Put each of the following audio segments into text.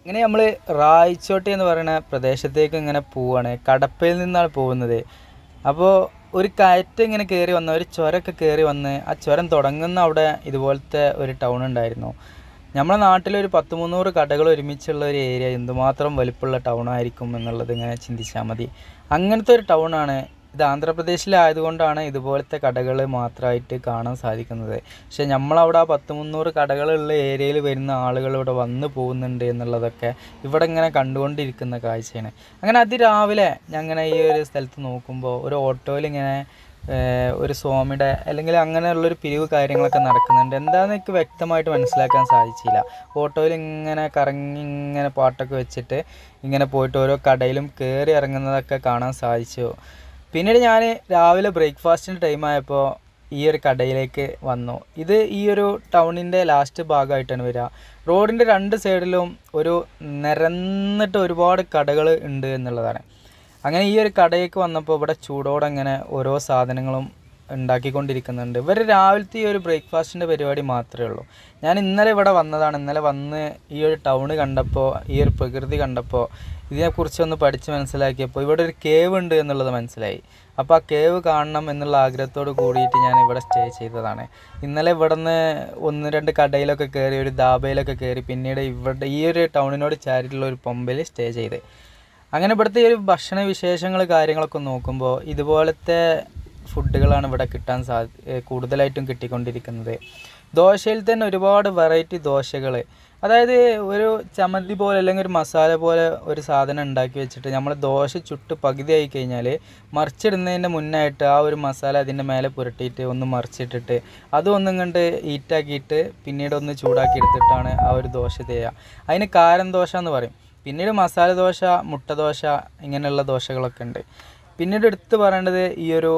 ഇങ്ങനെ നമ്മൾ റായിച്ചോട്ടി എന്ന് പറയുന്ന പ്രദേശത്തേക്ക് ഇങ്ങനെ പോവാണ് കടപ്പയിൽ നിന്നാണ് പോകുന്നത് അപ്പോൾ ഒരു കയറ്റം ഇങ്ങനെ കയറി വന്ന ഒരു ചുരമൊക്കെ കയറി വന്ന് ആ ചുരം തുടങ്ങുന്ന അവിടെ ഇതുപോലത്തെ ഒരു ടൗൺ ഉണ്ടായിരുന്നു നമ്മുടെ നാട്ടിലൊരു പത്ത് മുന്നൂറ് കടകൾ ഒരുമിച്ചുള്ള ഒരു ഏരിയ എന്തുമാത്രം വലിപ്പമുള്ള ടൗൺ ആയിരിക്കും എന്നുള്ളത് ഇങ്ങനെ ചിന്തിച്ചാൽ മതി അങ്ങനത്തെ ഒരു ടൗണാണ് ഇത് ആന്ധ്രാപ്രദേശിലായതുകൊണ്ടാണ് ഇതുപോലത്തെ കടകൾ മാത്രമായിട്ട് കാണാൻ സാധിക്കുന്നത് പക്ഷേ നമ്മളവിടെ ആ പത്ത് മുന്നൂറ് കടകളുള്ള ഏരിയയിൽ വരുന്ന ആളുകൾ ഇവിടെ വന്നു പോകുന്നുണ്ട് എന്നുള്ളതൊക്കെ ഇവിടെ ഇങ്ങനെ കണ്ടുകൊണ്ടിരിക്കുന്ന കാഴ്ചയാണ് അങ്ങനെ അതിരാവിലെ ഞാൻ ഇങ്ങനെ ഈ ഒരു സ്ഥലത്ത് നോക്കുമ്പോൾ ഒരു ഓട്ടോയിൽ ഇങ്ങനെ ഏഹ്, ഒരു സ്വാമിയുടെ അല്ലെങ്കിൽ അങ്ങനെയുള്ളൊരു പിരിവ് കാര്യങ്ങളൊക്കെ നടക്കുന്നുണ്ട് എന്താണെന്ന് എനിക്ക് വ്യക്തമായിട്ട് മനസ്സിലാക്കാൻ സാധിച്ചില്ല ഓട്ടോയിൽ ഇങ്ങനെ കറങ്ങി ഇങ്ങനെ പാട്ടൊക്കെ വെച്ചിട്ട് ഇങ്ങനെ പോയിട്ട് ഓരോ കടയിലും കയറി ഇറങ്ങുന്നതൊക്കെ കാണാൻ സാധിച്ചു പിന്നീട് ഞാൻ രാവിലെ ബ്രേക്ക്ഫാസ്റ്റിൻ്റെ ടൈം ആയപ്പോൾ ഈ ഒരു കടയിലേക്ക് വന്നു ഇത് ഈ ഒരു ടൗണിൻ്റെ ലാസ്റ്റ് ഭാഗമായിട്ടാണ് വരിക റോഡിൻ്റെ രണ്ട് സൈഡിലും ഒരു നിരന്നിട്ട് ഒരുപാട് കടകൾ ഉണ്ട് എന്നുള്ളതാണ് അങ്ങനെ ഈ ഒരു കടയിലേക്ക് വന്നപ്പോൾ ഇവിടെ ചൂടോടെ അങ്ങനെ ഓരോ സാധനങ്ങളും ഉണ്ടാക്കിക്കൊണ്ടിരിക്കുന്നുണ്ട് ഇവർ രാവിലത്തെ ഈ ഒരു ബ്രേക്ക്ഫാസ്റ്റിൻ്റെ പരിപാടി മാത്രമേ ഉള്ളൂ ഞാൻ ഇന്നലെ ഇവിടെ വന്നതാണ് ഇന്നലെ വന്ന് ഈ ഒരു ടൗണ് കണ്ടപ്പോൾ ഈ ഒരു പ്രകൃതി കണ്ടപ്പോൾ ഇതിനെക്കുറിച്ചൊന്ന് പഠിച്ച് മനസ്സിലാക്കിയപ്പോൾ ഇവിടെ ഒരു കേവ് ഉണ്ട് എന്നുള്ളത് മനസ്സിലായി അപ്പോൾ ആ കേവ് കാണണം എന്നുള്ള ആഗ്രഹത്തോട് കൂടിയിട്ട് ഞാൻ ഇവിടെ സ്റ്റേ ചെയ്തതാണ് ഇന്നലെ ഇവിടെ നിന്ന് ഒന്ന് രണ്ട് കടയിലൊക്കെ കയറി ഒരു ദാബയിലൊക്കെ കയറി പിന്നീട് ഇവിടെ ഈ ഒരു ടൗണിനോട് ചാരിയിട്ടുള്ള ഒരു പമ്പിൽ സ്റ്റേ ചെയ്ത് അങ്ങനെ ഇവിടുത്തെ ഈ ഒരു ഭക്ഷണ വിശേഷങ്ങൾ കാര്യങ്ങളൊക്കെ നോക്കുമ്പോൾ ഇതുപോലത്തെ ഫുഡുകളാണ് ഇവിടെ കിട്ടാൻ സാ ഏ, കൂടുതലായിട്ടും കിട്ടിക്കൊണ്ടിരിക്കുന്നത് ദോശയിൽ തന്നെ ഒരുപാട് വെറൈറ്റി ദോശകൾ അതായത് ഒരു ചമ്മന്തി പോലെ അല്ലെങ്കിൽ ഒരു മസാല പോലെ ഒരു സാധനം ഉണ്ടാക്കി വെച്ചിട്ട് നമ്മൾ ദോശ ചുട്ട് പകുതിയായി കഴിഞ്ഞാൽ മറിച്ചിടുന്നതിൻ്റെ മുന്നായിട്ട് ആ ഒരു മസാല അതിൻ്റെ മേലെ പുരട്ടിയിട്ട് ഒന്ന് മറിച്ചിട്ടിട്ട് അതും ഒന്നും കണ്ട് ഈറ്റാക്കിയിട്ട് പിന്നീട് ഒന്ന് ചൂടാക്കി എടുത്തിട്ടാണ് ആ ഒരു ദോശ ചെയ്യുക അതിന് കാരൻ ദോശ എന്ന് പറയും പിന്നീട് മസാല ദോശ മുട്ട ദോശ ഇങ്ങനെയുള്ള ദോശകളൊക്കെ ഉണ്ട് പിന്നീട് എടുത്ത് പറയേണ്ടത് ഈ ഒരു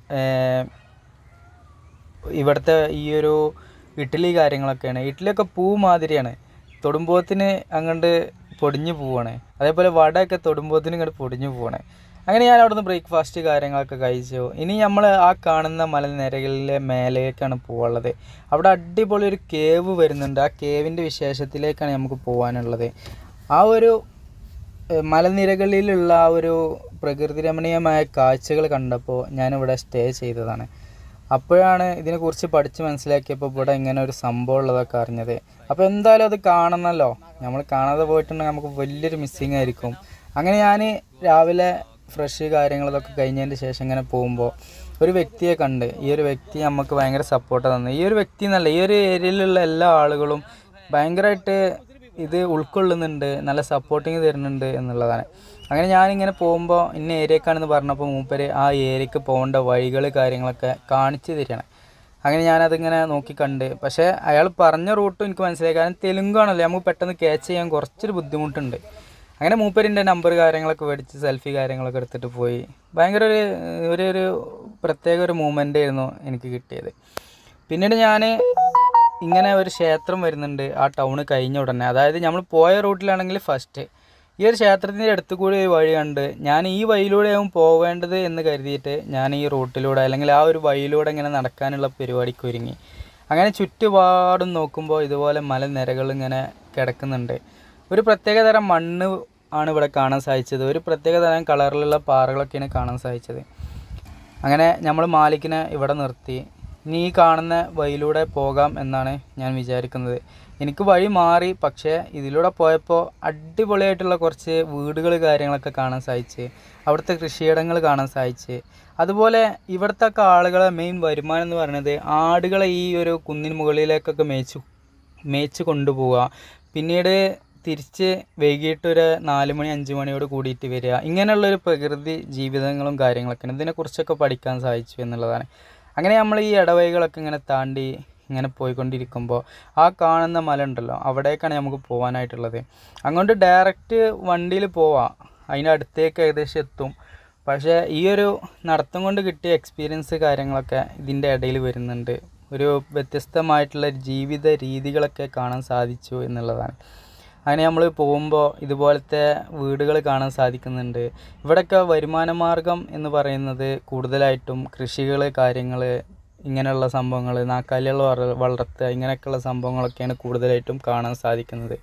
ഏർ, ഇവിടുത്തെ ഈ ഒരു ഇഡ്ഡലി കാര്യങ്ങളൊക്കെയാണ് ഇഡ്ഡലിയൊക്കെ പൂ മാതിരിയാണ് തൊടുമ്പോത്തിന് അങ്ങോട്ട് പൊടിഞ്ഞു പോവാണ് അതേപോലെ വടയൊക്കെ തൊടുമ്പോത്തിന് ഇങ്ങോട്ട് പൊടിഞ്ഞു പോവാണ് അങ്ങനെ ഞാൻ അവിടുന്ന് ബ്രേക്ക്ഫാസ്റ്റ് കാര്യങ്ങളൊക്കെ കഴിച്ചു ഇനി നമ്മൾ ആ കാണുന്ന മലനിരകളിലെ മേലേക്കാണ് പോകാനുള്ളത് അവിടെ അടിപൊളി ഒരു കേവ് വരുന്നുണ്ട് ആ കേവിൻ്റെ വിശേഷത്തിലേക്കാണ് നമുക്ക് പോകാനുള്ളത് ആ ഒരു ഏഹ് മലനിരകളിലുള്ള ആ ഒരു പ്രകൃതി രമണീയമായ കാഴ്ചകൾ കണ്ടപ്പോൾ ഞാനിവിടെ സ്റ്റേ ചെയ്തതാണ് അപ്പോഴാണ് ഇതിനെക്കുറിച്ച് പഠിച്ച് മനസ്സിലാക്കിയപ്പോൾ ഇവിടെ ഇങ്ങനെ ഒരു സംഭവം ഉള്ളതൊക്കെ അറിഞ്ഞത് അപ്പോൾ എന്തായാലും അത് കാണണമല്ലോ നമ്മൾ കാണാതെ പോയിട്ടുണ്ടെങ്കിൽ നമുക്ക് വലിയൊരു മിസ്സിങ് ആയിരിക്കും അങ്ങനെ ഞാൻ രാവിലെ ഫ്രഷ് കാര്യങ്ങളതൊക്കെ കഴിഞ്ഞതിന് ശേഷം ഇങ്ങനെ പോകുമ്പോൾ ഒരു വ്യക്തിയെ കണ്ട് ഈ ഒരു വ്യക്തി നമുക്ക് ഭയങ്കര സപ്പോർട്ട് തന്നു ഈ ഒരു വ്യക്തി എന്നല്ല ഈ ഒരു ഏരിയയിലുള്ള എല്ലാ ആളുകളും ഭയങ്കരമായിട്ട് ഇത് ഉൾക്കൊള്ളുന്നുണ്ട് നല്ല സപ്പോർട്ടിങ് തരുന്നുണ്ട് എന്നുള്ളതാണ് അങ്ങനെ ഞാനിങ്ങനെ പോകുമ്പോൾ ഇന്ന ഏരിയക്കാണെന്ന് പറഞ്ഞപ്പോൾ മൂപ്പര് ആ ഏരിയക്ക് പോകേണ്ട വഴികൾ കാര്യങ്ങളൊക്കെ കാണിച്ചു തരികയാണ് അങ്ങനെ ഞാനതിങ്ങനെ നോക്കി കണ്ട് പക്ഷേ അയാൾ പറഞ്ഞ റൂട്ടും എനിക്ക് മനസ്സിലായി കാരണം തെലുങ്കാണല്ലോ നമുക്ക് പെട്ടെന്ന് ക്യാച്ച് ചെയ്യാൻ കുറച്ചൊരു ബുദ്ധിമുട്ടുണ്ട് അങ്ങനെ മൂപ്പരിൻ്റെ നമ്പർ കാര്യങ്ങളൊക്കെ മേടിച്ച് സെൽഫി കാര്യങ്ങളൊക്കെ എടുത്തിട്ട് പോയി ഭയങ്കര ഒരു ഒരു ഒരു പ്രത്യേക ഒരു മൂമെൻ്റ് ആയിരുന്നു എനിക്ക് കിട്ടിയത് പിന്നീട് ഞാൻ ഇങ്ങനെ ഒരു ക്ഷേത്രം വരുന്നുണ്ട് ആ ടൗണ് കഴിഞ്ഞ ഉടനെ അതായത് നമ്മൾ പോയ റൂട്ടിലാണെങ്കിൽ ഫസ്റ്റ് ഈ ഒരു ക്ഷേത്രത്തിൻ്റെ അടുത്ത് കൂടി ഒരു വഴി കണ്ട് ഞാൻ ഈ വഴിയിലൂടെയാവും പോവേണ്ടത് എന്ന് കരുതിയിട്ട് ഞാൻ ഈ റൂട്ടിലൂടെ അല്ലെങ്കിൽ ആ ഒരു വഴിയിലൂടെ ഇങ്ങനെ നടക്കാനുള്ള പരിപാടിക്ക് ഒരുങ്ങി അങ്ങനെ ചുറ്റുപാടും നോക്കുമ്പോൾ ഇതുപോലെ മലനിരകൾ ഇങ്ങനെ കിടക്കുന്നുണ്ട് ഒരു പ്രത്യേക തരം മണ്ണ് ആണ് ഇവിടെ കാണാൻ സാധിച്ചത് ഒരു പ്രത്യേക തരം കളറിലുള്ള പാറകളൊക്കെയാണ് കാണാൻ സാധിച്ചത് അങ്ങനെ നമ്മൾ മാലിക്കിനെ ഇവിടെ നിർത്തി ഇനി ഈ കാണുന്ന വഴിയിലൂടെ പോകാം എന്നാണ് ഞാൻ വിചാരിക്കുന്നത് എനിക്ക് വഴി മാറി പക്ഷേ ഇതിലൂടെ പോയപ്പോൾ അടിപൊളിയായിട്ടുള്ള കുറച്ച് വീടുകൾ കാര്യങ്ങളൊക്കെ കാണാൻ സാധിച്ച് അവിടുത്തെ കൃഷിയിടങ്ങൾ കാണാൻ സാധിച്ച് അതുപോലെ ഇവിടുത്തെ ഒക്കെ ആളുകളെ മെയിൻ വരുമാനം എന്ന് പറയുന്നത് ആടുകളെ ഈ ഒരു കുന്നിന് മുകളിലേക്കൊക്കെ മേച്ചു മേച്ച് കൊണ്ടുപോവുക പിന്നീട് തിരിച്ച് വൈകിട്ട് ഒരു നാല് മണി അഞ്ച് മണിയോട് കൂടിയിട്ട് വരിക ഇങ്ങനെയുള്ളൊരു പ്രകൃതി ജീവിതങ്ങളും കാര്യങ്ങളൊക്കെയാണ് ഇതിനെക്കുറിച്ചൊക്കെ പഠിക്കാൻ സാധിച്ചു എന്നുള്ളതാണ് അങ്ങനെ നമ്മൾ ഈ ഇടവഴികളൊക്കെ ഇങ്ങനെ താണ്ടി ഇങ്ങനെ പോയിക്കൊണ്ടിരിക്കുമ്പോൾ ആ കാണുന്ന മല ഉണ്ടല്ലോ അവിടേക്കാണ് നമുക്ക് പോകാനായിട്ടുള്ളത് അങ്ങോട്ട് ഡയറക്റ്റ് വണ്ടിയിൽ പോവാം അതിൻ്റെ അടുത്തേക്ക് ഏകദേശം എത്തും പക്ഷേ ഈ ഒരു നടത്തം കൊണ്ട് കിട്ടിയ എക്സ്പീരിയൻസ് കാര്യങ്ങളൊക്കെ ഇതിൻ്റെ ഇടയിൽ വരുന്നുണ്ട് ഒരു വ്യത്യസ്തമായിട്ടുള്ള ജീവിത രീതികളൊക്കെ കാണാൻ സാധിച്ചു എന്നുള്ളതാണ് അങ്ങനെ നമ്മൾ പോകുമ്പോൾ ഇതുപോലത്തെ വീടുകൾ കാണാൻ സാധിക്കുന്നുണ്ട് ഇവിടെയൊക്കെ വരുമാന മാർഗം എന്ന് പറയുന്നത് കൂടുതലായിട്ടും കൃഷികൾ കാര്യങ്ങൾ ഇങ്ങനെയുള്ള സംഭവങ്ങൾ നാക്കാലികൾ വള വളർത്തുക ഇങ്ങനെയൊക്കെയുള്ള സംഭവങ്ങളൊക്കെയാണ് കൂടുതലായിട്ടും കാണാൻ സാധിക്കുന്നത്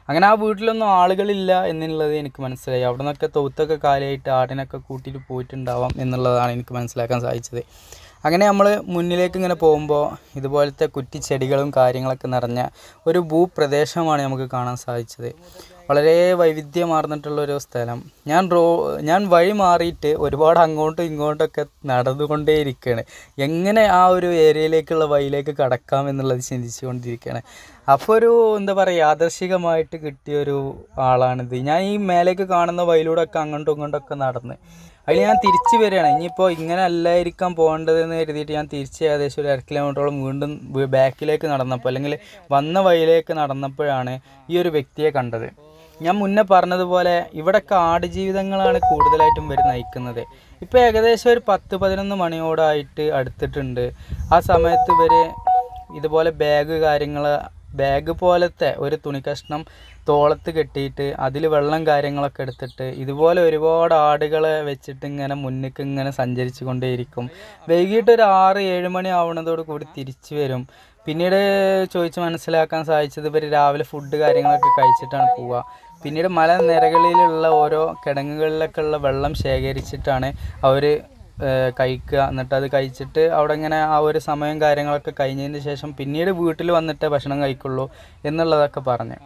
അങ്ങനെ ആ വീട്ടിലൊന്നും ആളുകളില്ല എന്നുള്ളത് എനിക്ക് മനസ്സിലായി അവിടെ നിന്നൊക്കെ തൊഴുത്തൊക്കെ കാലിയായിട്ട് ആടിനൊക്കെ കൂട്ടിയിട്ട് പോയിട്ടുണ്ടാവാം എന്നുള്ളതാണ് എനിക്ക് മനസ്സിലാക്കാൻ സാധിച്ചത് അങ്ങനെ നമ്മൾ മുന്നിലേക്ക് ഇങ്ങനെ പോകുമ്പോൾ ഇതുപോലത്തെ കുറ്റിച്ചെടികളും കാര്യങ്ങളൊക്കെ നിറഞ്ഞ ഒരു ഭൂപ്രദേശമാണ് നമുക്ക് കാണാൻ സാധിച്ചത് വളരെ വൈവിധ്യമാർന്നിട്ടുള്ള ഒരു സ്ഥലം ഞാൻ റോ ഞാൻ വഴി മാറിയിട്ട് ഒരുപാട് അങ്ങോട്ടും ഇങ്ങോട്ടൊക്കെ നടന്നുകൊണ്ടേയിരിക്കുകയാണ് എങ്ങനെ ആ ഒരു ഏരിയയിലേക്കുള്ള വഴിയിലേക്ക് കടക്കാം എന്നുള്ളത് ചിന്തിച്ചുകൊണ്ടിരിക്കുകയാണ് അപ്പോൾ ഒരു എന്താ പറയുക യാദർശികമായിട്ട് കിട്ടിയൊരു ആളാണിത് ഞാൻ ഈ മേലേക്ക് കാണുന്ന വഴിയിലൂടെ ഒക്കെ അങ്ങോട്ടും ഇങ്ങോട്ടൊക്കെ നടന്ന് അതിൽ ഞാൻ തിരിച്ചു വരികയാണ് ഇനിയിപ്പോൾ ഇങ്ങനെ അല്ലായിരിക്കാം പോകേണ്ടതെന്ന് കരുതിയിട്ട് ഞാൻ തിരിച്ച് ഏകദേശം ഒരു അര കിലോമീറ്ററോളം വീണ്ടും വീ- ബാക്കിലേക്ക് നടന്നപ്പോൾ അല്ലെങ്കിൽ വന്ന വഴിയിലേക്ക് നടന്നപ്പോഴാണ് ഈ ഒരു വ്യക്തിയെ കണ്ടത് ഞാൻ മുന്നേ പറഞ്ഞതുപോലെ ഇവിടെയൊക്കെ ആടുജീവിതങ്ങളാണ് കൂടുതലായിട്ടും ഇവർ നയിക്കുന്നത് ഇപ്പോൾ ഏകദേശം ഒരു പത്ത് പതിനൊന്ന് മണിയോടായിട്ട് അടുത്തിട്ടുണ്ട് ആ സമയത്ത് ഇവർ ഇതുപോലെ ബാഗ് കാര്യങ്ങൾ ബാഗ് പോലത്തെ ഒരു തുണി കഷ്ണം തോളത്ത് കെട്ടിയിട്ട് അതിൽ വെള്ളം കാര്യങ്ങളൊക്കെ എടുത്തിട്ട് ഇതുപോലെ ഒരുപാട് ആടുകളെ വെച്ചിട്ട് ഇങ്ങനെ മുന്നിലേക്ക് ഇങ്ങനെ സഞ്ചരിച്ചു കൊണ്ടേയിരിക്കും വൈകിട്ട് ഒരു ആറ് ഏഴ് മണി ആവുന്നതോട് കൂടി തിരിച്ചു വരും പിന്നീട് ചോദിച്ച് മനസ്സിലാക്കാൻ സാധിച്ചത് ഇവർ രാവിലെ ഫുഡ് കാര്യങ്ങളൊക്കെ കഴിച്ചിട്ടാണ് പോവുക പിന്നീട് മലനിരകളിലുള്ള ഓരോ കിടങ്ങുകളിലൊക്കെ ഉള്ള വെള്ളം ശേഖരിച്ചിട്ടാണ് അവർ കഴിക്കുക എന്നിട്ട് അത് കഴിച്ചിട്ട് അവിടെ ഇങ്ങനെ ആ ഒരു സമയം കാര്യങ്ങളൊക്കെ കഴിഞ്ഞതിന് ശേഷം പിന്നീട് വീട്ടിൽ വന്നിട്ടേ ഭക്ഷണം കഴിക്കുള്ളൂ എന്നുള്ളതൊക്കെ പറഞ്ഞു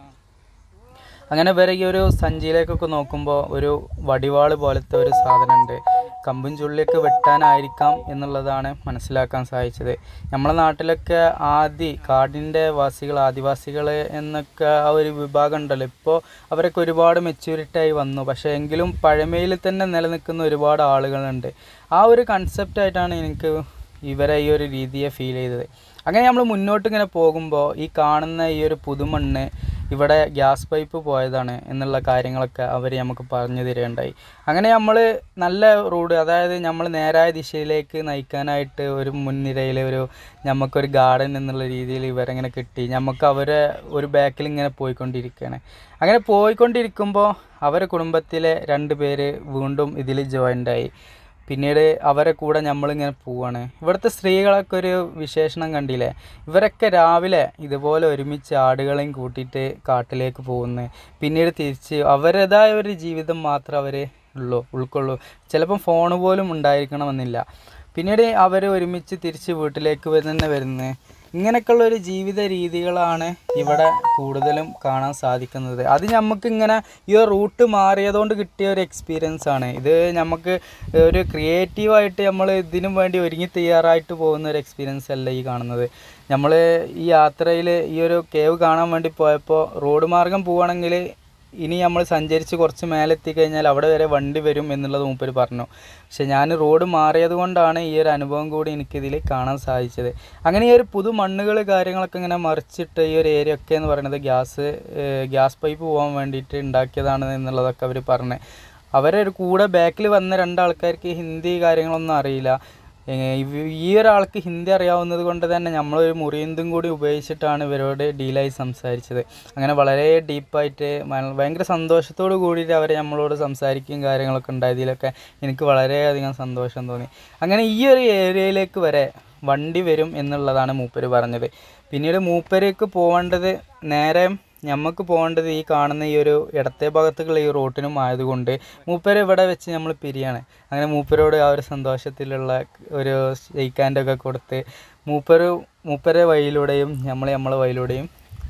അങ്ങനെ ഇവരെ ഈ ഒരു സഞ്ചിയിലേക്കൊക്കെ നോക്കുമ്പോൾ ഒരു വടിവാള് പോലത്തെ ഒരു സാധനമുണ്ട് കമ്പും ചുള്ളിയൊക്കെ വെട്ടാനായിരിക്കാം എന്നുള്ളതാണ് മനസ്സിലാക്കാൻ സാധിച്ചത് നമ്മളെ നാട്ടിലൊക്കെ ആദി കാടിൻ്റെ വാസികൾ ആദിവാസികൾ എന്നൊക്കെ ആ ഒരു വിഭാഗം ഉണ്ടല്ലോ ഇപ്പോൾ അവരൊക്കെ ഒരുപാട് മെച്യൂരിറ്റി ആയി വന്നു പക്ഷേ എങ്കിലും പഴമയിൽ തന്നെ നിലനിൽക്കുന്ന ഒരുപാട് ആളുകളുണ്ട് ആ ഒരു കൺസെപ്റ്റായിട്ടാണ് എനിക്ക് ഇവരെ ഈ ഒരു രീതിയെ ഫീൽ ചെയ്തത് അങ്ങനെ നമ്മൾ മുന്നോട്ട് ഇങ്ങനെ പോകുമ്പോൾ ഈ കാണുന്ന ഈ ഒരു പുതുമണ്ണ് ഇവിടെ ഗ്യാസ് പൈപ്പ് പോയതാണ് എന്നുള്ള കാര്യങ്ങളൊക്കെ അവർ നമുക്ക് പറഞ്ഞു തരികയുണ്ടായി അങ്ങനെ നമ്മൾ നല്ല റോഡ് അതായത് നമ്മൾ നേരായ ദിശയിലേക്ക് നയിക്കാനായിട്ട് ഒരു മുൻനിരയിൽ ഒരു നമുക്കൊരു ഗാർഡൻ എന്നുള്ള രീതിയിൽ ഇവരെങ്ങനെ കിട്ടി നമുക്ക് അവരെ ഒരു ബാക്കിൽ ഇങ്ങനെ പോയിക്കൊണ്ടിരിക്കുകയാണ് അങ്ങനെ പോയിക്കൊണ്ടിരിക്കുമ്പോൾ അവരെ കുടുംബത്തിലെ രണ്ട് പേര് വീണ്ടും ഇതിൽ ജോയിൻ്റായി പിന്നീട് അവരെ കൂടെ നമ്മളിങ്ങനെ പോവാണ് ഇവിടുത്തെ സ്ത്രീകളൊക്കെ ഒരു വിശേഷണം കണ്ടില്ലേ ഇവരൊക്കെ രാവിലെ ഇതുപോലെ ഒരുമിച്ച് ആടുകളെയും കൂട്ടിയിട്ട് കാട്ടിലേക്ക് പോകുന്നു പിന്നീട് തിരിച്ച് അവരുടേതായ ഒരു ജീവിതം മാത്രം അവർ ഉള്ളൂ ഉൾക്കൊള്ളൂ ചിലപ്പം ഫോൺ പോലും ഉണ്ടായിരിക്കണമെന്നില്ല പിന്നീട് അവർ ഒരുമിച്ച് തിരിച്ച് വീട്ടിലേക്ക് തന്നെ വരുന്നത് ഇങ്ങനെയൊക്കെയുള്ള ഒരു ജീവിത രീതികളാണ് ഇവിടെ കൂടുതലും കാണാൻ സാധിക്കുന്നത് അത് നമുക്ക് ഇങ്ങനെ ഈ ഒരു റൂട്ട് മാറിയതുകൊണ്ട് കിട്ടിയ ഒരു എക്സ്പീരിയൻസ് ആണ് ഇത് നമുക്ക് ഒരു ക്രിയേറ്റീവായിട്ട് നമ്മൾ ഇതിനും വേണ്ടി ഒരുങ്ങി തയ്യാറായിട്ട് പോകുന്ന ഒരു എക്സ്പീരിയൻസ് അല്ല ഈ കാണുന്നത് നമ്മൾ ഈ യാത്രയിൽ ഈ ഒരു കേവ് കാണാൻ വേണ്ടി പോയപ്പോൾ റോഡ് മാർഗം പോവുകയാണെങ്കിൽ ഇനി നമ്മൾ സഞ്ചരിച്ച് കുറച്ച് മേലെ എത്തിക്കഴിഞ്ഞാൽ അവിടെ വരെ വണ്ടി വരും എന്നുള്ളത് മൂപ്പര് പറഞ്ഞു പക്ഷെ ഞാൻ റോഡ് മാറിയത് കൊണ്ടാണ് ഈ ഒരു അനുഭവം കൂടി എനിക്കിതിൽ കാണാൻ സാധിച്ചത് അങ്ങനെ ഈ ഒരു പുതു മണ്ണുകൾ കാര്യങ്ങളൊക്കെ ഇങ്ങനെ മറിച്ചിട്ട് ഈ ഒരു ഏരിയ ഒക്കെ എന്ന് പറയുന്നത് ഗ്യാസ് ഗ്യാസ് പൈപ്പ് പോകാൻ വേണ്ടിയിട്ട് ഉണ്ടാക്കിയതാണ് എന്നുള്ളതൊക്കെ അവർ പറഞ്ഞു അവരെ ഒരു കൂടെ ബാക്കിൽ വന്ന രണ്ടാൾക്കാർക്ക് ഹിന്ദി കാര്യങ്ങളൊന്നും അറിയില്ല ഏ, ഇവ- ഈ ഒരാൾക്ക് ഹിന്ദി അറിയാവുന്നത് കൊണ്ട് തന്നെ നമ്മളൊരു മുറിയന്തും കൂടി ഉപയോഗിച്ചിട്ടാണ് ഇവരോട് ഡീലായി സംസാരിച്ചത് അങ്ങനെ വളരെ ഡീപ്പായിട്ട് മന- ഭയങ്കര സന്തോഷത്തോട് കൂടിയിട്ട് അവർ നമ്മളോട് സംസാരിക്കുകയും കാര്യങ്ങളൊക്കെ ഉണ്ടായതിലൊക്കെ എനിക്ക് വളരെയധികം സന്തോഷം തോന്നി അങ്ങനെ ഈ ഒരു ഏരിയയിലേക്ക് വരെ വണ്ടി വരും എന്നുള്ളതാണ് മൂപ്പര് പറഞ്ഞത് പിന്നീട് മൂപ്പരേക്ക് പോകേണ്ടത് നേരെ നമുക്ക് പോകേണ്ടത് ഈ കാണുന്ന ഈ ഒരു ഇടത്തെ ഭാഗത്തുള്ള ഈ റോട്ടിനും ആയതുകൊണ്ട് മൂപ്പര് ഇവിടെ വെച്ച് നമ്മൾ പിരിയാണ് അങ്ങനെ മൂപ്പരോട് ആ ഒരു സന്തോഷത്തിലുള്ള ഒരു ഷെയ്ക്കാൻ്റെ ഒക്കെ കൊടുത്ത് മൂപ്പര് മൂപ്പരെ വഴിയിലൂടെയും നമ്മൾ നമ്മളെ വഴിയിലൂടെയും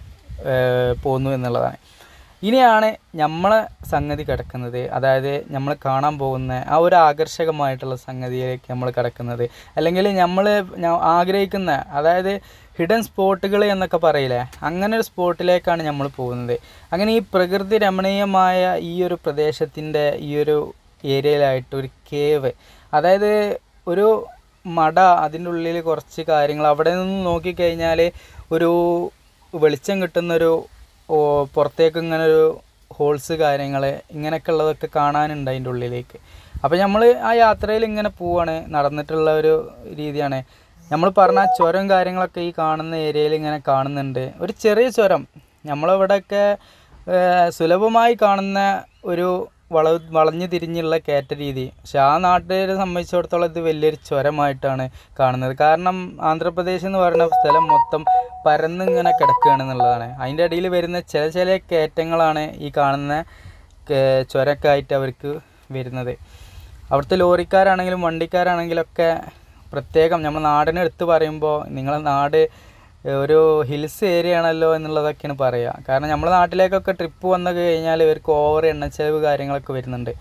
ഏഹ് പോന്നു എന്നുള്ളതാണ് ഇനിയാണ് നമ്മളെ സംഗതി കിടക്കുന്നത് അതായത് നമ്മൾ കാണാൻ പോകുന്ന ആ ഒരു ആകർഷകമായിട്ടുള്ള സംഗതിയിലേക്ക് നമ്മൾ കിടക്കുന്നത് അല്ലെങ്കിൽ നമ്മൾ ആഗ്രഹിക്കുന്ന അതായത് ഹിഡൻ സ്പോട്ടുകൾ എന്നൊക്കെ പറയില്ലേ അങ്ങനെ ഒരു സ്പോട്ടിലേക്കാണ് നമ്മൾ പോകുന്നത് അങ്ങനെ ഈ പ്രകൃതി രമണീയമായ ഈ ഒരു പ്രദേശത്തിൻ്റെ ഈ ഒരു ഏരിയയിലായിട്ട് ഒരു കേവ് അതായത് ഒരു മട അതിൻ്റെ ഉള്ളിൽ കുറച്ച് കാര്യങ്ങൾ അവിടെ നിന്ന് നോക്കിക്കഴിഞ്ഞാൽ ഒരു വെളിച്ചം കിട്ടുന്നൊരു ഓ, പുറത്തേക്ക് ഇങ്ങനെ ഒരു ഹോൾസ് കാര്യങ്ങൾ ഇങ്ങനെയൊക്കെ ഉള്ളതൊക്കെ കാണാനുണ്ട് അതിൻ്റെ ഉള്ളിലേക്ക് അപ്പോൾ നമ്മൾ ആ യാത്രയിൽ ഇങ്ങനെ പോവാണ് നടന്നിട്ടുള്ള ഒരു രീതിയാണ് നമ്മൾ പറഞ്ഞ ആ ചുരം കാര്യങ്ങളൊക്കെ ഈ കാണുന്ന ഏരിയയിൽ ഇങ്ങനെ കാണുന്നുണ്ട് ഒരു ചെറിയ ചുരം നമ്മളിവിടെയൊക്കെ ഏഹ്, സുലഭമായി കാണുന്ന ഒരു വള വളഞ്ഞു തിരിഞ്ഞുള്ള കയറ്റ രീതി പക്ഷെ ആ നാട്ടിനെ സംബന്ധിച്ചിടത്തോളം ഇത് വലിയൊരു ചുരമായിട്ടാണ് കാണുന്നത് കാരണം ആന്ധ്രാപ്രദേശ് എന്ന് പറയുന്ന സ്ഥലം മൊത്തം പരന്ന് ഇങ്ങനെ കിടക്കുകയാണെന്നുള്ളതാണ് അതിൻ്റെ ഇടയിൽ വരുന്ന ചില ചില കയറ്റങ്ങളാണ് ഈ കാണുന്ന കേ- ചുരക്കായിട്ട് അവർക്ക് വരുന്നത് അവിടുത്തെ ലോറിക്കാരാണെങ്കിലും വണ്ടിക്കാരാണെങ്കിലൊക്കെ പ്രത്യേകം നമ്മൾ നാടിനെ എടുത്ത് പറയുമ്പോൾ നിങ്ങളെ നാട് ഒരു ഹിൽസ് ഏരിയ ആണല്ലോ എന്നുള്ളതൊക്കെയാണ് പറയുക കാരണം നമ്മുടെ നാട്ടിലേക്കൊക്കെ ട്രിപ്പ് വന്നു കഴിഞ്ഞാൽ ഇവർക്ക് ഓവർ എണ്ണച്ചെലവ് കാര്യങ്ങളൊക്കെ വരുന്നുണ്ട്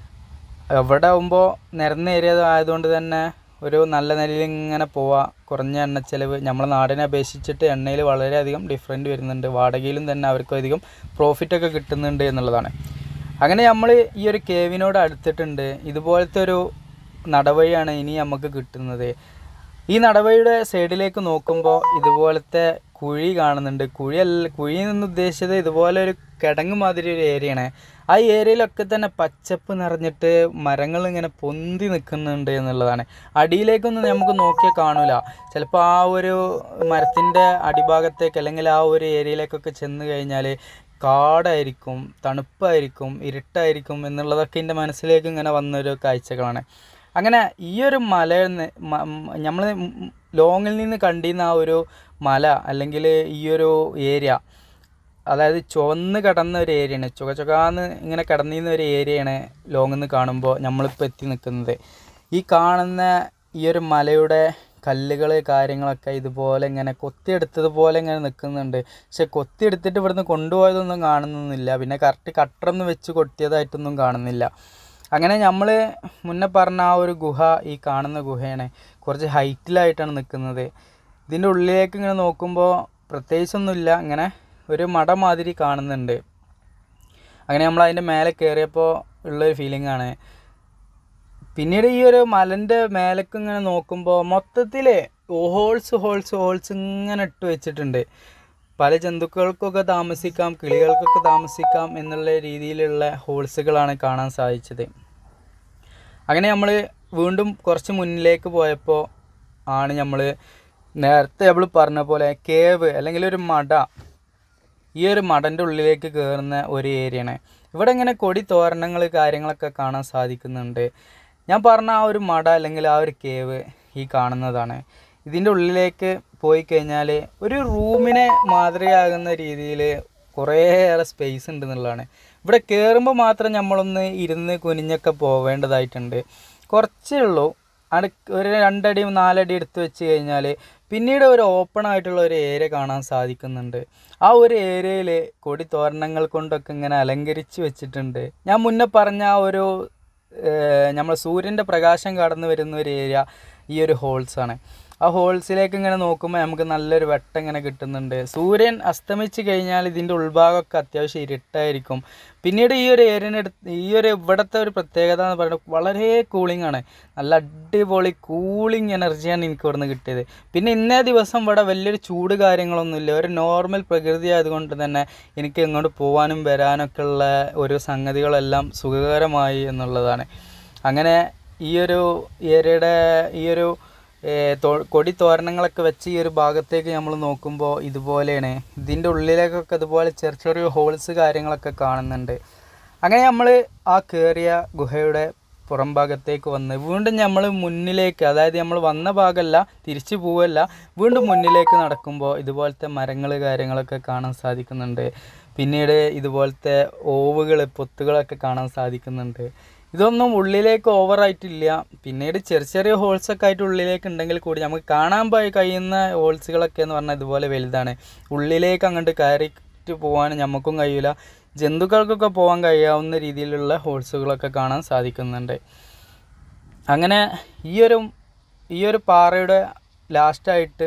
ഇവിടെ ആകുമ്പോൾ നിരന്ന ഏരിയ ആയതുകൊണ്ട് തന്നെ ഒരു നല്ല നിലയിൽ ഇങ്ങനെ പോവാം കുറഞ്ഞ എണ്ണച്ചെലവ് നമ്മുടെ നാടിനെ അപേക്ഷിച്ചിട്ട് എണ്ണയിൽ വളരെയധികം ഡിഫറെൻ്റ് വരുന്നുണ്ട് വാടകയിലും തന്നെ അവർക്ക് അധികം പ്രോഫിറ്റൊക്കെ കിട്ടുന്നുണ്ട് എന്നുള്ളതാണ് അങ്ങനെ നമ്മൾ ഈ ഒരു കേവിനോട് അടുത്തിട്ടുണ്ട് ഇതുപോലത്തെ ഒരു നടവഴിയാണ് ഇനി നമുക്ക് കിട്ടുന്നത് ഈ നടവഴിയുടെ സൈഡിലേക്ക് നോക്കുമ്പോൾ ഇതുപോലത്തെ കുഴി കാണുന്നുണ്ട് കുഴിയല്ല കുഴി നിന്ന് ഉദ്ദേശിച്ചത് ഇതുപോലെ ഒരു കിടങ്ങ് മാതിരി ഒരു ഏരിയയാണ് ആ ഏരിയയിലൊക്കെ തന്നെ പച്ചപ്പ് നിറഞ്ഞിട്ട് മരങ്ങൾ ഇങ്ങനെ പൊന്തി നിൽക്കുന്നുണ്ട് എന്നുള്ളതാണ് അടിയിലേക്കൊന്നും നമുക്ക് നോക്കിയാൽ കാണൂല ചിലപ്പോൾ ആ ഒരു മരത്തിൻ്റെ അടിഭാഗത്തേക്ക് അല്ലെങ്കിൽ ആ ഒരു ഏരിയയിലേക്കൊക്കെ ചെന്ന് കഴിഞ്ഞാൽ കാടായിരിക്കും തണുപ്പായിരിക്കും ഇരുട്ടായിരിക്കും എന്നുള്ളതൊക്കെ എൻ്റെ മനസ്സിലേക്ക് ഇങ്ങനെ വന്നൊരു കാഴ്ചകളാണ് അങ്ങനെ ഈ ഒരു മല നമ്മൾ ലോങ്ങിൽ നിന്ന് കണ്ടിരുന്ന ആ ഒരു മല അല്ലെങ്കിൽ ഈ ഒരു ഏരിയ അതായത് ചുവന്ന് കിടന്ന ഒരു ഏരിയയാണ് ചുക ചുകാന്ന് ഇങ്ങനെ കിടന്നിരുന്ന ഒരു ഏരിയയാണ് ലോങ്ങിൽ നിന്ന് കാണുമ്പോൾ നമ്മളിപ്പോൾ എത്തി നിൽക്കുന്നത് ഈ കാണുന്ന ഈ ഒരു മലയുടെ കല്ലുകൾ കാര്യങ്ങളൊക്കെ ഇതുപോലെ ഇങ്ങനെ കൊത്തിയെടുത്തതുപോലെ ഇങ്ങനെ നിൽക്കുന്നുണ്ട് പക്ഷെ കൊത്തിയെടുത്തിട്ട് ഇവിടുന്ന് കൊണ്ടുപോയതൊന്നും കാണുന്നൊന്നുമില്ല പിന്നെ കറക്റ്റ് കട്ടറൊന്നും വെച്ച് കൊട്ടിയതായിട്ടൊന്നും കാണുന്നില്ല അങ്ങനെ നമ്മൾ മുന്നേ പറഞ്ഞ ആ ഒരു ഗുഹ ഈ കാണുന്ന ഗുഹയാണ് കുറച്ച് ഹൈറ്റിലായിട്ടാണ് നിൽക്കുന്നത് ഇതിൻ്റെ ഉള്ളിലേക്ക് ഇങ്ങനെ നോക്കുമ്പോൾ പ്രത്യേകിച്ചൊന്നുമില്ല ഇങ്ങനെ ഒരു മട മാതിരി കാണുന്നുണ്ട് അങ്ങനെ നമ്മൾ അതിൻ്റെ മേലെ കയറിയപ്പോൾ ഉള്ളൊരു ഫീലിംഗ് ആണ് പിന്നീട് ഈ ഒരു മലൻ്റെ മേലേക്ക് ഇങ്ങനെ നോക്കുമ്പോൾ മൊത്തത്തിൽ ഹോൾസ് ഹോൾസ് ഹോൾസ് ഇങ്ങനെ ഇട്ട് വെച്ചിട്ടുണ്ട് പല ജന്തുക്കൾക്കൊക്കെ താമസിക്കാം കിളികൾക്കൊക്കെ താമസിക്കാം എന്നുള്ള രീതിയിലുള്ള ഹോൾസുകളാണ് കാണാൻ സാധിച്ചത് അങ്ങനെ നമ്മൾ വീണ്ടും കുറച്ച് മുന്നിലേക്ക് പോയപ്പോൾ ആണ് നമ്മൾ നേരത്തെ നമ്മൾ പറഞ്ഞ പോലെ കേവ് അല്ലെങ്കിൽ ഒരു മട ഈ ഒരു മടൻ്റെ ഉള്ളിലേക്ക് കയറുന്ന ഒരു ഏരിയയാണ് ഇവിടെ ഇങ്ങനെ കൊടി തോരണങ്ങൾ കാര്യങ്ങളൊക്കെ കാണാൻ സാധിക്കുന്നുണ്ട് ഞാൻ പറഞ്ഞ ആ ഒരു മട അല്ലെങ്കിൽ ആ ഒരു കേവ് ഈ കാണുന്നതാണ് ഇതിൻ്റെ ഉള്ളിലേക്ക് പോയി കഴിഞ്ഞാൽ ഒരു റൂമിനെ മാതൃകയാകുന്ന രീതിയിൽ കുറേയേറെ സ്പേസ് ഉണ്ട് എന്നുള്ളതാണ് ഇവിടെ കയറുമ്പോൾ മാത്രം നമ്മളൊന്ന് ഇരുന്ന് കുനിഞ്ഞൊക്കെ പോവേണ്ടതായിട്ടുണ്ട് കുറച്ചേ ഉള്ളൂ അടു ഒരു രണ്ടടി നാലടി എടുത്ത് വെച്ച് കഴിഞ്ഞാൽ പിന്നീട് ഒരു ഓപ്പൺ ആയിട്ടുള്ള ഒരു ഏരിയ കാണാൻ സാധിക്കുന്നുണ്ട് ആ ഒരു ഏരിയയിൽ കൊടി തോരണങ്ങൾ കൊണ്ടൊക്കെ ഇങ്ങനെ അലങ്കരിച്ച് വെച്ചിട്ടുണ്ട് ഞാൻ മുന്നേ പറഞ്ഞ ആ ഒരു നമ്മൾ സൂര്യൻ്റെ പ്രകാശം കടന്നു വരുന്ന ഒരു ഏരിയ ഈ ഒരു ഹോൾസാണ് ആ ഹോൾസിലേക്ക് ഇങ്ങനെ നോക്കുമ്പോൾ നമുക്ക് നല്ലൊരു വെട്ടം ഇങ്ങനെ കിട്ടുന്നുണ്ട് സൂര്യൻ അസ്തമിച്ച് കഴിഞ്ഞാൽ ഇതിൻ്റെ ഉൾഭാഗമൊക്കെ അത്യാവശ്യം ഇരുട്ടായിരിക്കും പിന്നീട് ഈ ഒരു ഏരിയനെ ഈ ഒരു ഇവിടുത്തെ ഒരു പ്രത്യേകത എന്ന് പറയുന്നത് വളരെ കൂളിംഗ് ആണ് നല്ല അടിപൊളി കൂളിംഗ് എനർജിയാണ് എനിക്ക് ഇവിടുന്ന് കിട്ടിയത് പിന്നെ ഇന്നേ ദിവസം ഇവിടെ വലിയൊരു ചൂട് കാര്യങ്ങളൊന്നുമില്ല ഒരു നോർമൽ പ്രകൃതി ആയതുകൊണ്ട് തന്നെ എനിക്ക് ഇങ്ങോട്ട് പോകാനും വരാനൊക്കെ ഉള്ള ഒരു സംഗതികളെല്ലാം സുഖകരമായി എന്നുള്ളതാണ് അങ്ങനെ ഈ ഒരു ഏരിയയുടെ ഈ ഒരു കൊടി തോരണങ്ങളൊക്കെ വെച്ച് ഈ ഒരു ഭാഗത്തേക്ക് നമ്മൾ നോക്കുമ്പോൾ ഇതുപോലെയാണ് ഇതിൻ്റെ ഉള്ളിലേക്കൊക്കെ ഇതുപോലെ ചെറിയ ചെറിയ ഹോൾസ് കാര്യങ്ങളൊക്കെ കാണുന്നുണ്ട് അങ്ങനെ നമ്മൾ ആ കയറിയ ഗുഹയുടെ പുറം ഭാഗത്തേക്ക് വന്ന് വീണ്ടും നമ്മൾ മുന്നിലേക്ക് അതായത് നമ്മൾ വന്ന ഭാഗമല്ല തിരിച്ചു പോവല്ല വീണ്ടും മുന്നിലേക്ക് നടക്കുമ്പോൾ ഇതുപോലത്തെ മരങ്ങൾ കാര്യങ്ങളൊക്കെ കാണാൻ സാധിക്കുന്നുണ്ട് പിന്നീട് ഇതുപോലത്തെ ഓവുകൾ പൊത്തുകളൊക്കെ കാണാൻ സാധിക്കുന്നുണ്ട് ഇതൊന്നും ഉള്ളിലേക്ക് ഓവറായിട്ടില്ല പിന്നീട് ചെറിയ ചെറിയ ഹോൾസൊക്കെ ആയിട്ട് ഉള്ളിലേക്ക് ഉണ്ടെങ്കിൽ കൂടി നമുക്ക് കാണാൻ പോയി കഴിയുന്ന ഹോൾസുകളൊക്കെ എന്ന് പറഞ്ഞാൽ ഇതുപോലെ വലുതാണ് ഉള്ളിലേക്ക് അങ്ങോട്ട് കയറിയിട്ട് പോകാൻ നമുക്കും കഴിയില്ല ജന്തുക്കൾക്കൊക്കെ പോകാൻ കഴിയാവുന്ന രീതിയിലുള്ള ഹോൾസുകളൊക്കെ കാണാൻ സാധിക്കുന്നുണ്ട് അങ്ങനെ ഈ ഒരു ഈ ഒരു പാറയുടെ ലാസ്റ്റായിട്ട്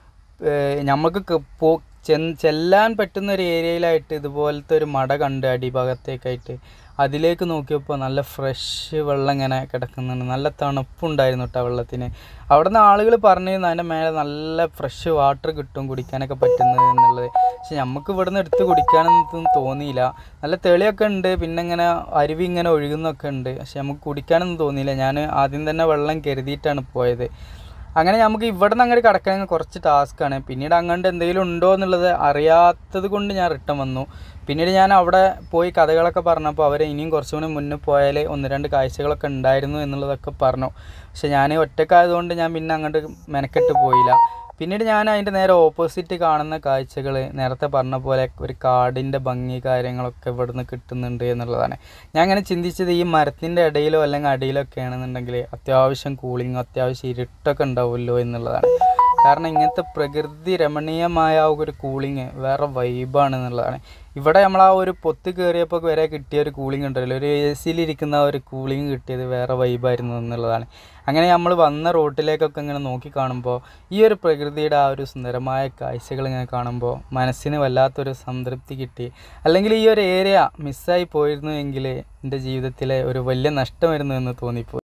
നമുക്ക് പോ ചെല്ലാൻ പറ്റുന്ന ഒരു ഏരിയയിലായിട്ട് ഇതുപോലത്തെ ഒരു മട കണ്ട് അടിഭാഗത്തേക്കായിട്ട് അതിലേക്ക് നോക്കിയപ്പോൾ നല്ല ഫ്രഷ് വെള്ളം ഇങ്ങനെ കിടക്കുന്നുണ്ട് നല്ല തണുപ്പുണ്ടായിരുന്നു കേട്ടോ വെള്ളത്തിന് അവിടെ നിന്ന് ആളുകൾ പറഞ്ഞിരുന്നു അതിൻ്റെ മേലെ നല്ല ഫ്രഷ് വാട്ടർ കിട്ടും കുടിക്കാനൊക്കെ പറ്റുന്നത് എന്നുള്ളത് പക്ഷെ നമുക്ക് ഇവിടെ നിന്ന് എടുത്ത് കുടിക്കാനൊന്നും തോന്നിയില്ല നല്ല തെളിയൊക്കെ ഉണ്ട് പിന്നെ ഇങ്ങനെ അരുവി ഇങ്ങനെ ഒഴുകുന്നൊക്കെ ഉണ്ട് പക്ഷെ നമുക്ക് കുടിക്കാനൊന്നും തോന്നിയില്ല ഞാൻ ആദ്യം തന്നെ വെള്ളം കരുതിയിട്ടാണ് പോയത് അങ്ങനെ നമുക്ക് ഇവിടെ നിന്ന് അങ്ങോട്ട് കിടക്കാൻ കുറച്ച് ടാസ്ക്കാണ് പിന്നീട് അങ്ങോട്ട് എന്തെങ്കിലും ഉണ്ടോ എന്നുള്ളത് അറിയാത്തത് കൊണ്ട് ഞാൻ റിട്ടേൺ വന്നു പിന്നീട് ഞാൻ അവിടെ പോയി കഥകളൊക്കെ പറഞ്ഞപ്പോൾ അവർ ഇനിയും കുറച്ചുകൂടി മുന്നേ പോയാൽ ഒന്ന് രണ്ട് കാഴ്ചകളൊക്കെ ഉണ്ടായിരുന്നു എന്നുള്ളതൊക്കെ പറഞ്ഞു പക്ഷെ ഞാൻ ഒറ്റക്കായതുകൊണ്ട് ഞാൻ പിന്നെ അങ്ങോട്ട് മെനക്കെട്ട് പോയില്ല പിന്നീട് ഞാൻ അതിൻ്റെ നേരെ ഓപ്പോസിറ്റ് കാണുന്ന കാഴ്ചകൾ നേരത്തെ പറഞ്ഞ പോലെ ഒരു കാടിൻ്റെ ഭംഗി കാര്യങ്ങളൊക്കെ ഇവിടുന്ന് കിട്ടുന്നുണ്ട് എന്നുള്ളതാണ് ഞാൻ അങ്ങനെ ചിന്തിച്ചത് ഈ മരത്തിൻ്റെ ഇടയിലോ അല്ലെങ്കിൽ അടിയിലൊക്കെ ആണെന്നുണ്ടെങ്കിൽ അത്യാവശ്യം കൂളിങ് അത്യാവശ്യം ഇരുട്ടൊക്കെ ഉണ്ടാവുമല്ലോ എന്നുള്ളതാണ് കാരണം ഇങ്ങനത്തെ പ്രകൃതി രമണീയമായ ആ ഒരു കൂളിങ് വേറെ വൈബാണ് എന്നുള്ളതാണ് ഇവിടെ നമ്മൾ ആ ഒരു പൊത്ത് കയറിയപ്പോൾ വരെ കിട്ടിയ ഒരു കൂളിംഗ് ഉണ്ടല്ലോ ഒരു എ സിയിലിരിക്കുന്ന ആ ഒരു കൂളിംഗ് കിട്ടിയത് വേറെ വൈബായിരുന്നു എന്നുള്ളതാണ് അങ്ങനെ നമ്മൾ വന്ന റോട്ടിലേക്കൊക്കെ ഇങ്ങനെ നോക്കി കാണുമ്പോൾ ഈ ഒരു പ്രകൃതിയുടെ ആ ഒരു സുന്ദരമായ കാഴ്ചകൾ ഇങ്ങനെ കാണുമ്പോൾ മനസ്സിന് വല്ലാത്തൊരു സംതൃപ്തി കിട്ടി അല്ലെങ്കിൽ ഈ ഒരു ഏരിയ മിസ്സായി പോയിരുന്നു എങ്കിൽ എൻ്റെ ജീവിതത്തിലെ ഒരു വലിയ നഷ്ടമായിരുന്നു എന്ന് തോന്നിപ്പോയി